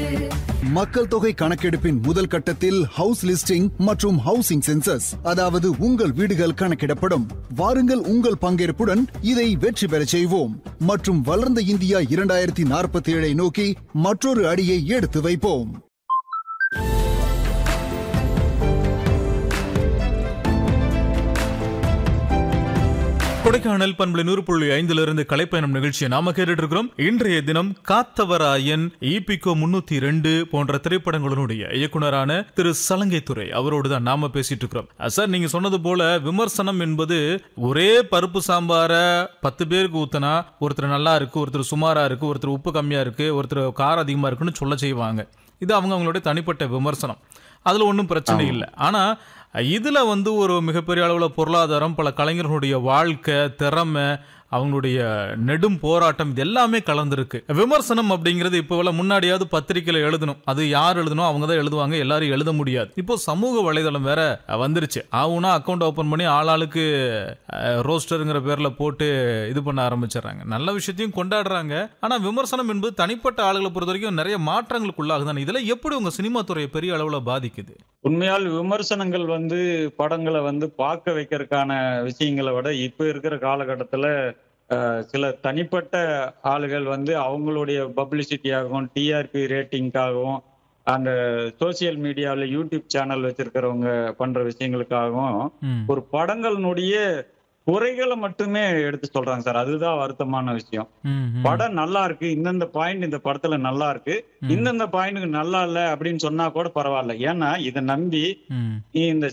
மக்கள் தொகை கணக்கெடுப்பின் முதல் கட்டத்தில் ஹவுஸ் லிஸ்டிங் மற்றும் ஹவுசிங் சென்சஸ் அதாவது உங்கள் வீடுகள் கணக்கிடப்படும் வாருங்கள் உங்கள் பங்கேற்புடன் இதை வெற்றி பெறச் செய்வோம் மற்றும் வளர்ந்த இந்தியா இரண்டாயிரத்தி நாற்பத்தி ஏழை நோக்கி மற்றொரு அடியை எடுத்து வைப்போம் கொடைக்கானல் பண்பலை நூறு புள்ளி ஐந்திலிருந்து கலைப்பயணம் நிகழ்ச்சியை நாம கேட்டுட்டு இருக்கிறோம் இன்றைய தினம் காத்தவராயன் ஈபிகோ முன்னூத்தி ரெண்டு போன்ற திரைப்படங்களுடைய இயக்குனரான திரு சலங்கைத்துறை அவரோடு தான் நாம பேசிட்டு இருக்கிறோம் அஹ் சார் நீங்க சொன்னது போல விமர்சனம் என்பது ஒரே பருப்பு சாம்பார பத்து பேருக்கு ஊத்துனா ஒருத்தர் நல்லா இருக்கு ஒருத்தர் சுமாரா இருக்கு ஒருத்தர் உப்பு கம்மியா இருக்கு ஒருத்தர் காரம் அதிகமா இருக்குன்னு சொல்ல செய்வாங்க இது அவங்க அவங்களுடைய தனிப்பட்ட விமர்சனம் அதுல ஒன்றும் பிரச்சனை இல்லை ஆனா இதுல வந்து ஒரு மிகப்பெரிய அளவுல பொருளாதாரம் பல கலைஞர்களுடைய வாழ்க்கை திறமை அவங்களுடைய நெடும் போராட்டம் இது எல்லாமே கலந்துருக்கு விமர்சனம் அப்படிங்கிறது இப்போ முன்னாடியாவது பத்திரிக்கையில எழுதணும் அது யார் எழுதணும் அவங்க தான் எழுதுவாங்க எல்லாரும் எழுத முடியாது இப்போ சமூக வலைதளம் வேற வந்துருச்சு ஆகுனா அக்கௌண்ட் ஓபன் பண்ணி ஆளாளுக்கு ரோஸ்டருங்கிற பேர்ல போட்டு இது பண்ண ஆரம்பிச்சிடுறாங்க நல்ல விஷயத்தையும் கொண்டாடுறாங்க ஆனா விமர்சனம் என்பது தனிப்பட்ட ஆளுகளை பொறுத்த வரைக்கும் நிறைய மாற்றங்களுக்கு உள்ளாகுதானே இதுல எப்படி உங்க சினிமா துறையை பெரிய அளவுல பாதிக்குது உண்மையால் விமர்சனங்கள் வந்து படங்களை வந்து பார்க்க வைக்கிறதுக்கான விஷயங்களை விட இப்ப இருக்கிற காலகட்டத்துல அஹ், சில தனிப்பட்ட ஆளுகள் வந்து அவங்களுடைய பப்ளிசிட்டியாகவும் டிஆர்பி ரேட்டிங்காகவும் அந்த சோசியல் மீடியாவில் யூடியூப் சேனல் வச்சிருக்கிறவங்க பண்ற விஷயங்களுக்காகவும் ம். ஒரு படங்களினுடைய குறைகளை மட்டுமே எடுத்து சொல்றாங்க சார் அதுதான் வருத்தமான விஷயம் ம், ம். படம் நல்லா இருக்கு இந்தந்த பாயிண்ட் இந்த படத்துல நல்லா இருக்கு ம். இந்தந்த பாயிண்ட்டுக்கு நல்லா இல்ல அப்படின்னு சொன்னா கூட பரவாயில்ல ஏன்னா இதை நம்பி ம். இந்த